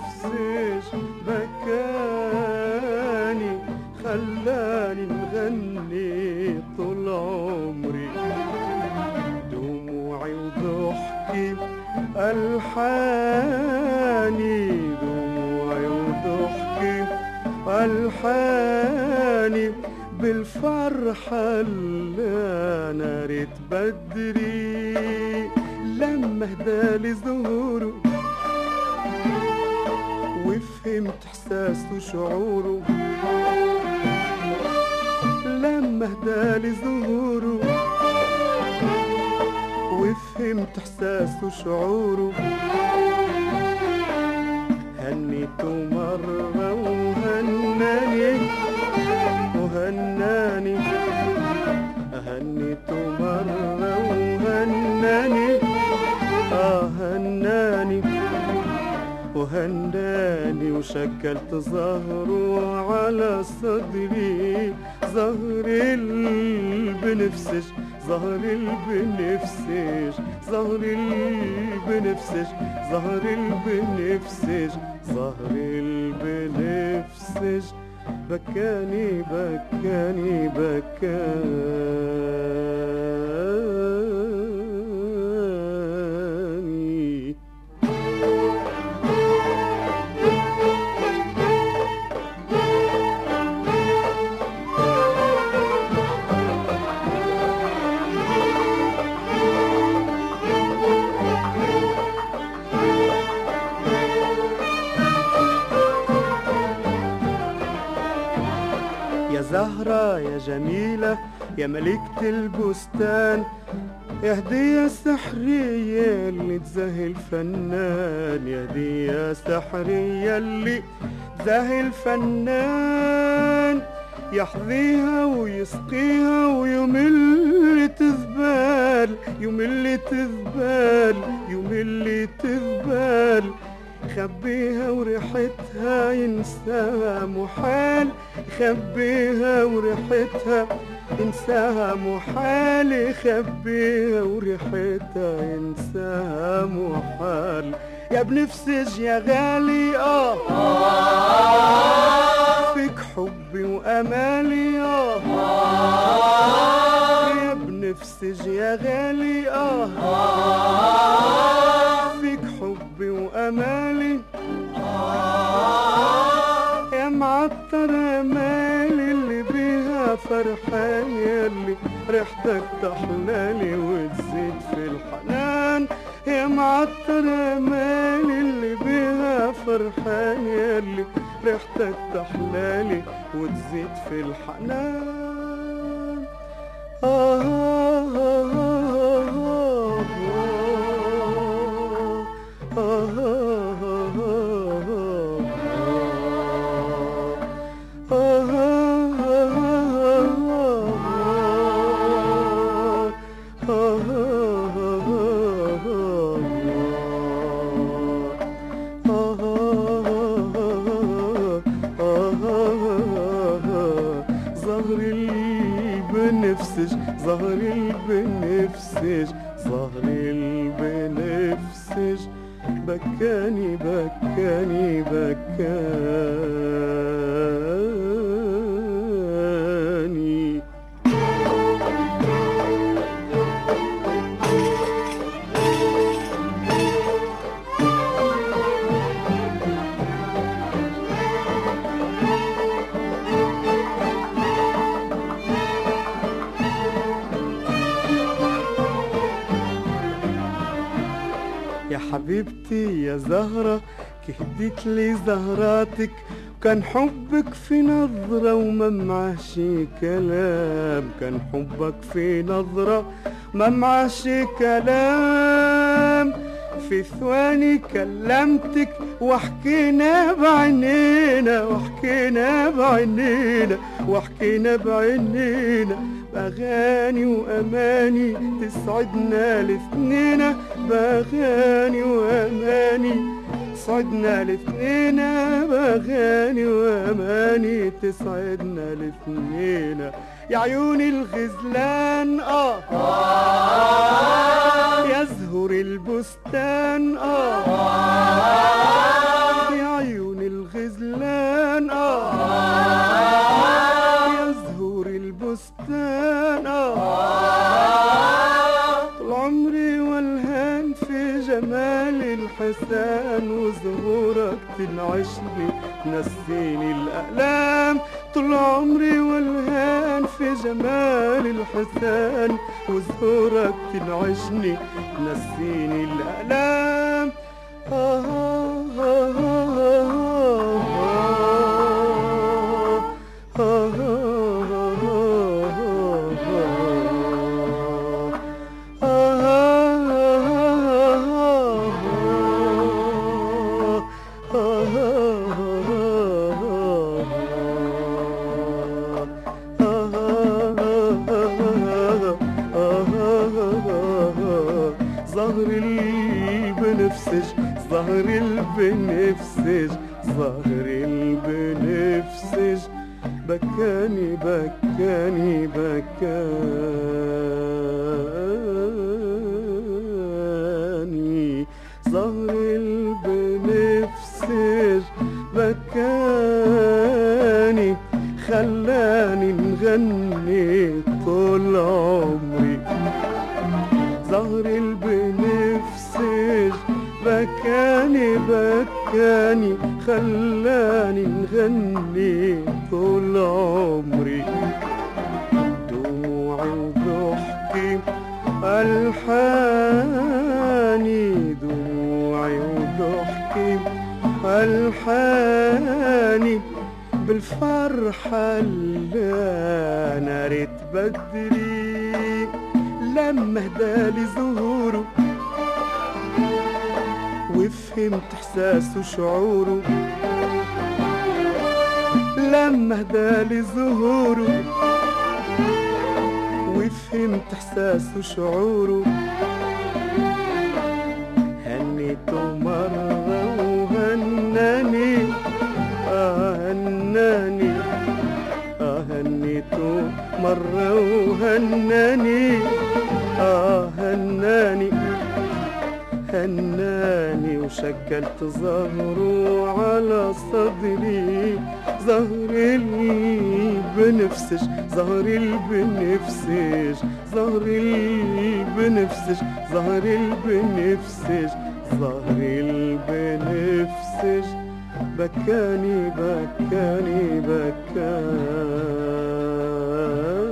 بنفسش بكاني خلاني نغني طول عمري دموعي وضحكي ألحاني دموعي وضحكي ألحاني بالفرحة اللي أنا ريت بدري لما هدالي ظهوره وفهمت احساسه وشعوره لما هدالي ظهوره وفهمت احساسه وشعوره هنيته مرة وهناني وهناني هنيته مرة وهناني آه هناني وهناني وشكلت ظهره على صدري ظهر البنفسج ظهر البنفسج ظهر البنفسج ظهر البنفسج ظهر البنفسج بكاني بكاني بكاني يا زهرة يا جميلة يا ملكة البستان يا هدية سحرية اللي تزهي الفنان يا هدية سحرية اللي تزهي الفنان يحظيها ويسقيها ويمل تذبال يمل تذبال يمل تذبال خبيها وريحتها ينساها محال خبيها وريحتها ينساها محال خبيها وريحتها ينساها محال يا بنفسج يا غالي اه فيك حبي وامالي اه يا بنفسج يا غالي اه فيك حبي وامالي يا معطر امالي اللي بيها فرحان يلي ريحتك تحلالي وتزيد في الحنان يا معطر امالي اللي بيها فرحان يلي ريحتك تحلالي وتزيد في الحنان آه آه آه آه ظهر البنفسج ظهر البنفسج ظهر البنفسج بكاني بكاني بكاني يا حبيبتي يا زهرة كهديت لي زهراتك كان حبك في نظرة وما معاش كلام كان حبك في نظرة ما معاش كلام في ثواني كلمتك وحكينا بعينينا وحكينا بعينينا وحكينا بعينينا بأغاني وأماني تسعدنا الاثنين بأغاني وأماني تسعدنا الاثنين بأغاني وأماني تسعدنا الاثنين يا عيون الغزلان آه, آه يزهر البستان آه, آه يا تنعشني تنسيني الألام طول عمري والهان في جمال الحسن وزهورك تنعشني تنسيني الألام آه آه آه آه ظهر البنفسج ظهر البنفسج ظهر البنفسج بكاني بكاني بكاني ظهر البنفسج بكاني خلاني نغني طول عمري ظهر البنفسج بكاني بكاني خلاني نغني طول عمري دموعي وضحكي ألحاني دموعي وضحكي ألحاني بالفرحة اللي أنا ريت بدري لما هدالي ظهوره وفهمت احساسه وشعوره لما هدالي ظهوره وفهمت احساسه وشعوره هنيته مرة وهناني آه هناني آه هنيته مرة وهناني آه هناني هناني وشكلت ظهره على صدري ظهر البنفسج ظهر البنفسج ظهر البنفسج ظهر البنفسج ظهر البنفسج بكاني بكاني بكاني